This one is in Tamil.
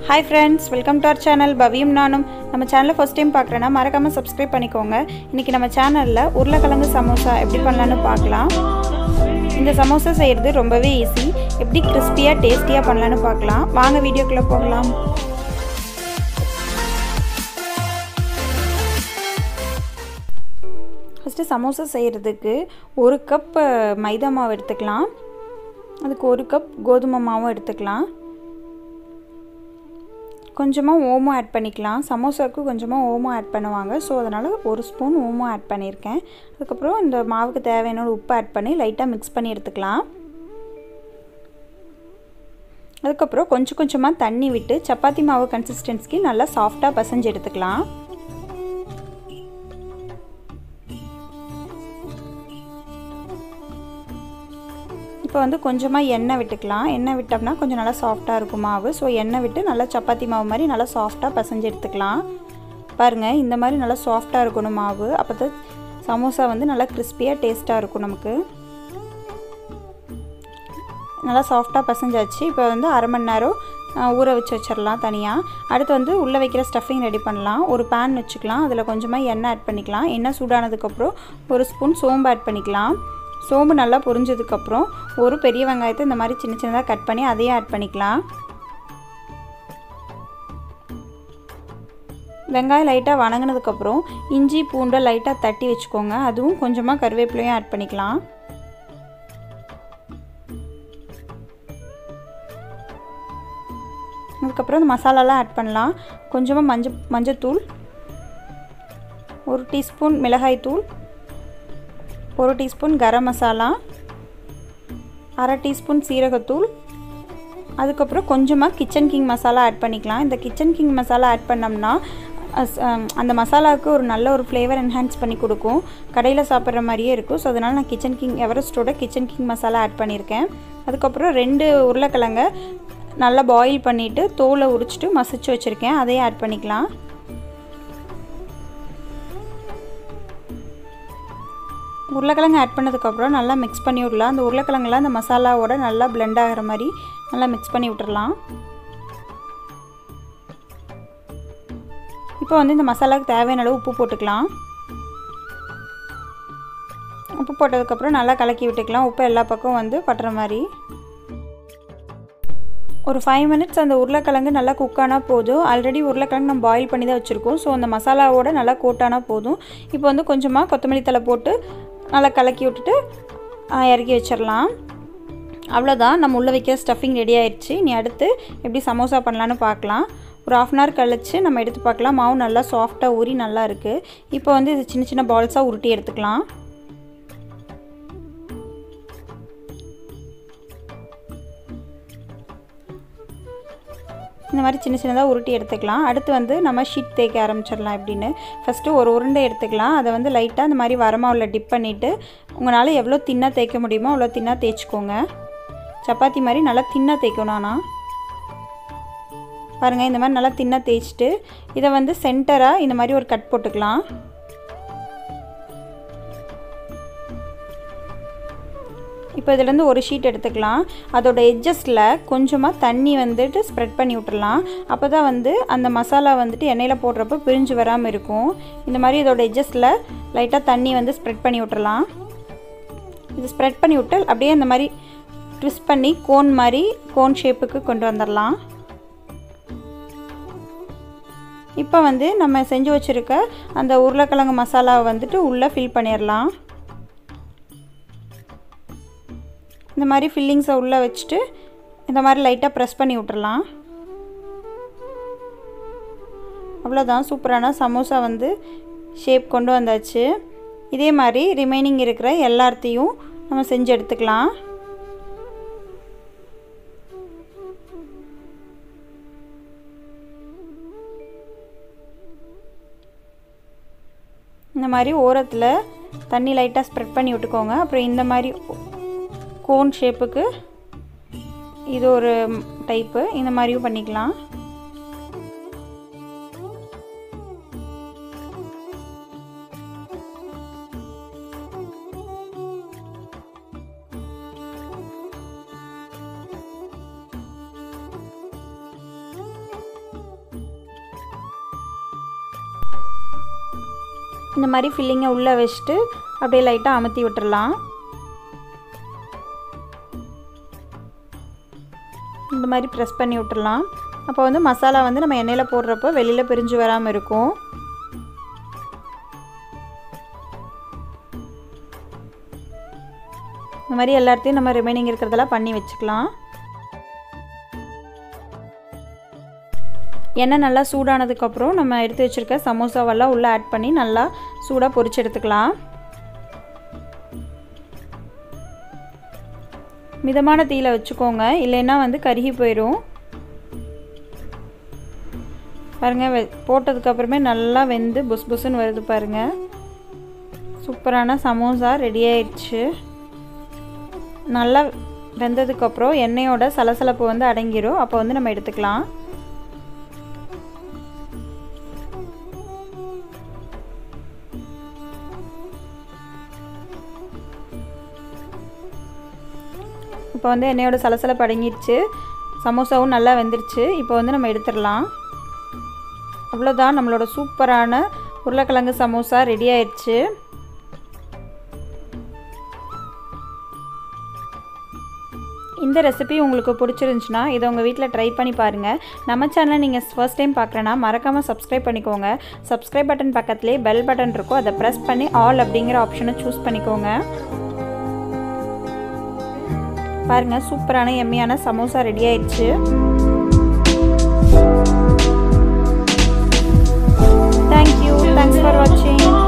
hi friends welcome to our channel பவியும் நானும் நம்ம சேனலை ஃபஸ்ட் டைம் பார்க்குறேன்னா மறக்காமல் சப்ஸ்கிரைப் பண்ணிக்கோங்க இன்றைக்கி நம்ம சேனலில் உருளைக்கிழங்கு சமோசா எப்படி பண்ணலான்னு பார்க்கலாம் இந்த சமோசா செய்கிறது ரொம்பவே ஈஸி எப்படி கிறிஸ்பியாக டேஸ்டியாக பண்ணலான்னு பார்க்கலாம் வாங்க வீடியோக்குள்ளே போகலாம் ஃபஸ்ட்டு சமோசா செய்கிறதுக்கு ஒரு கப் மைதா மாவு எடுத்துக்கலாம் அதுக்கு ஒரு கப் கோதுமை மாவும் எடுத்துக்கலாம் கொஞ்சமாக ஓமம் ஆட் பண்ணிக்கலாம் சமோசாவுக்கு கொஞ்சமாக ஓமம் ஆட் பண்ணுவாங்க ஸோ அதனால் ஒரு ஸ்பூன் ஓமம் ஆட் பண்ணியிருக்கேன் அதுக்கப்புறம் இந்த மாவுக்கு தேவையான உப்பு ஆட் பண்ணி லைட்டாக மிக்ஸ் பண்ணி எடுத்துக்கலாம் அதுக்கப்புறம் கொஞ்சம் கொஞ்சமாக தண்ணி விட்டு சப்பாத்தி மாவு கன்சிஸ்டன்சிக்கு நல்லா சாஃப்டாக பசைஞ்சு எடுத்துக்கலாம் இப்போ வந்து கொஞ்சமாக எண்ணெய் விட்டுக்கலாம் எண்ணெய் விட்டோம்னா கொஞ்சம் நல்லா சாஃப்டாக இருக்கும் மாவு ஸோ எண்ணெய் விட்டு நல்லா சப்பாத்தி மாவு மாதிரி நல்லா சாஃப்டாக பசைஞ்சு எடுத்துக்கலாம் பாருங்கள் இந்த மாதிரி நல்லா சாஃப்டாக இருக்கணும் மாவு அப்போ தான் சமோசா வந்து நல்லா கிறிஸ்பியாக டேஸ்ட்டாக இருக்கும் நமக்கு நல்லா சாஃப்டாக பசைஞ்சாச்சு இப்போ வந்து அரை மணி நேரம் ஊற வச்சு வச்சிடலாம் தனியாக அடுத்து வந்து உள்ளே வைக்கிற ஸ்டஃபிங் ரெடி பண்ணலாம் ஒரு பேன் வச்சுக்கலாம் அதில் கொஞ்சமாக எண்ணெய் ஆட் பண்ணிக்கலாம் எண்ணெய் சூடானதுக்கப்புறம் ஒரு ஸ்பூன் சோம்பு ஆட் பண்ணிக்கலாம் சோம்பு நல்லா பொரிஞ்சதுக்கப்புறம் ஒரு பெரிய வெங்காயத்தை இந்த மாதிரி சின்ன சின்னதாக கட் பண்ணி அதையும் ஆட் பண்ணிக்கலாம் வெங்காயம் லைட்டாக வணங்கினதுக்கப்புறம் இஞ்சி பூண்டை லைட்டாக தட்டி வச்சுக்கோங்க அதுவும் கொஞ்சமாக கருவேப்பிலையும் ஆட் பண்ணிக்கலாம் அதுக்கப்புறம் இந்த மசாலாலாம் ஆட் பண்ணலாம் கொஞ்சமாக மஞ்சள் மஞ்சத்தூள் ஒரு டீஸ்பூன் மிளகாய்த்தூள் ஒரு டீஸ்பூன் கரம் மசாலா அரை டீஸ்பூன் சீரகத்தூள் அதுக்கப்புறம் கொஞ்சமாக கிச்சன் கிங் மசாலா ஆட் பண்ணிக்கலாம் இந்த கிச்சன் கிங் மசாலா ஆட் பண்ணோம்னா அந்த மசாலாவுக்கு ஒரு நல்ல ஒரு ஃப்ளேவர் என்ஹான்ஸ் பண்ணி கொடுக்கும் கடையில் சாப்பிட்ற மாதிரியே இருக்கும் ஸோ அதனால் நான் கிச்சன் கிங் எவரெஸ்ட்டோட கிச்சன் கிங் மசாலா ஆட் பண்ணியிருக்கேன் அதுக்கப்புறம் ரெண்டு உருளைக்கிழங்க நல்லா பாயில் பண்ணிவிட்டு தோலை உரிச்சிட்டு மசிச்சு வச்சுருக்கேன் அதையும் ஆட் பண்ணிக்கலாம் உருளைக்கிழங்கு ஆட் பண்ணதுக்கப்புறம் நல்லா மிக்ஸ் பண்ணி விடலாம் அந்த உருளைக்கிழங்குலாம் அந்த மசாலாவோட நல்லா பிளெண்ட் ஆகிற மாதிரி நல்லா மிக்ஸ் பண்ணி விட்டுறலாம் இப்போ வந்து இந்த மசாலாவுக்கு தேவையான அளவு உப்பு போட்டுக்கலாம் உப்பு போட்டதுக்கப்புறம் நல்லா கலக்கி விட்டுக்கலாம் உப்பு எல்லா பக்கம் வந்து பட்டுற மாதிரி ஒரு ஃபைவ் மினிட்ஸ் அந்த உருளைக்கிழங்கு நல்லா குக் ஆனால் போதும் ஆல்ரெடி உருளைக்கிழங்கு நம்ம பாயில் பண்ணி தான் வச்சுருக்கோம் ஸோ அந்த மசாலாவோட நல்லா கோட்டானால் போதும் இப்போ வந்து கொஞ்சமாக கொத்தமல்லி தலை போட்டு நல்லா கலக்கி விட்டுட்டு இறக்கி வச்சிடலாம் அவ்வளோதான் நம்ம உள்ளே வைக்கிற ஸ்டஃபிங் ரெடி ஆயிடுச்சு நீ அடுத்து எப்படி சமோசா பண்ணலான்னு பார்க்கலாம் ஒரு ஆஃப் அன் ஹவர் கழித்து நம்ம எடுத்து பார்க்கலாம் மாவு நல்லா சாஃப்டாக ஊறி நல்லா இருக்குது இப்போ வந்து இது சின்ன சின்ன பால்ஸாக உருட்டி எடுத்துக்கலாம் இந்த மாதிரி சின்ன சின்னதாக உருட்டி எடுத்துக்கலாம் அடுத்து வந்து நம்ம ஷீட் தேய்க்க ஆரம்பிச்சிடலாம் எப்படின்னு ஃபஸ்ட்டு ஒரு உருண்டை எடுத்துக்கலாம் அதை வந்து லைட்டாக இந்த மாதிரி வரமாவில் டிப் பண்ணிவிட்டு உங்களால் எவ்வளோ தின்னாக தேய்க்க முடியுமோ அவ்வளோ தின்னாக தேய்ச்சிக்கோங்க சப்பாத்தி மாதிரி நல்லா தின்னாக தேய்க்கணும் ஆனால் பாருங்கள் இந்த மாதிரி நல்லா தின்னாக தேய்ச்சிட்டு இதை வந்து சென்டராக இந்த மாதிரி ஒரு கட் போட்டுக்கலாம் இப்போ இதுலேருந்து ஒரு ஷீட் எடுத்துக்கலாம் அதோட எட்ஜஸில் கொஞ்சமாக தண்ணி வந்துட்டு ஸ்ப்ரெட் பண்ணி விட்டுறலாம் அப்போ தான் வந்து அந்த மசாலா வந்துட்டு எண்ணெயில் போடுறப்போ பிரிஞ்சு வராமல் இருக்கும் இந்த மாதிரி இதோட எட்ஜஸில் லைட்டாக தண்ணி வந்து ஸ்ப்ரெட் பண்ணி விட்டுறலாம் இது ஸ்ப்ரெட் பண்ணி விட்டு அப்படியே இந்த மாதிரி ட்விஸ்ட் பண்ணி கோன் மாதிரி கோன் ஷேப்புக்கு கொண்டு வந்துடலாம் இப்போ வந்து நம்ம செஞ்சு வச்சுருக்க அந்த உருளைக்கிழங்கு மசாலாவை வந்துட்டு உள்ளே ஃபில் பண்ணிடலாம் இந்த மாதிரி ஃபில்லிங்ஸை உள்ளே வச்சுட்டு இந்த மாதிரி லைட்டாக ப்ரெஸ் பண்ணி விட்டுறலாம் அவ்வளோதான் சூப்பரான சமோசா வந்து ஷேப் கொண்டு வந்தாச்சு இதே மாதிரி ரிமைனிங் இருக்கிற எல்லாத்தையும் நம்ம செஞ்சு எடுத்துக்கலாம் இந்த மாதிரி ஓரத்தில் தண்ணி லைட்டாக ஸ்ப்ரெட் பண்ணி விட்டுக்கோங்க அப்புறம் இந்த மாதிரி கோன் ஷேப்புக்கு இது ஒரு டைப்பு இந்த மாதிரியும் பண்ணிக்கலாம் இந்த மாதிரி ஃபில்லிங்கை உள்ளே வச்சுட்டு அப்படியே லைட்டாக அமுத்தி விட்டுறலாம் இந்த மாதிரி ப்ரெஸ் பண்ணி விட்டுறலாம் அப்போ வந்து மசாலா வந்து நம்ம எண்ணெயில் போடுறப்போ வெளியில் பிரிஞ்சு வராமல் இருக்கும் இந்த மாதிரி எல்லாத்தையும் நம்ம ரிமைனிங் இருக்கிறதெல்லாம் பண்ணி வச்சுக்கலாம் எண்ணெய் நல்லா சூடானதுக்கப்புறம் நம்ம எடுத்து வச்சுருக்க சமோசாவெல்லாம் உள்ளே ஆட் பண்ணி நல்லா சூடாக பொரிச்சு எடுத்துக்கலாம் மிதமான தீயில் வச்சுக்கோங்க இல்லைன்னா வந்து கருகி போயிடும் பாருங்கள் வெ போட்டதுக்கப்புறமே நல்லா வெந்து புஸ் புஸ்ன்னு வருது பாருங்கள் சூப்பரான சமோசா ரெடி ஆயிடுச்சு நல்லா வெந்ததுக்கப்புறம் எண்ணெயோட சலசலப்பு வந்து அடங்கிடும் அப்போ வந்து நம்ம எடுத்துக்கலாம் இப்போ வந்து எண்ணெயோட சலசலப்பு அடங்கிடுச்சு சமோசாவும் நல்லா வெந்துருச்சு இப்போ வந்து நம்ம எடுத்துடலாம் அவ்வளோதான் நம்மளோட சூப்பரான உருளைக்கிழங்கு சமோசா ரெடி ஆயிடுச்சு இந்த ரெசிபி உங்களுக்கு பிடிச்சிருந்துச்சுன்னா இதை உங்கள் வீட்டில் ட்ரை பண்ணி பாருங்கள் நம்ம சேனலை நீங்கள் ஃபர்ஸ்ட் டைம் பார்க்குறேன்னா மறக்காமல் சப்ஸ்கிரைப் பண்ணிக்கோங்க சப்ஸ்கிரைப் பட்டன் பக்கத்துலேயே பெல் பட்டன் இருக்கும் அதை ப்ரெஸ் பண்ணி ஆல் அப்படிங்கிற ஆப்ஷனை சூஸ் பண்ணிக்கோங்க பாருங்கள் சூப்பரான எம்மியான சமோசா ரெடி ஆயிடுச்சு தேங்க்யூ தேங்க்ஸ் ஃபார் வாட்சிங்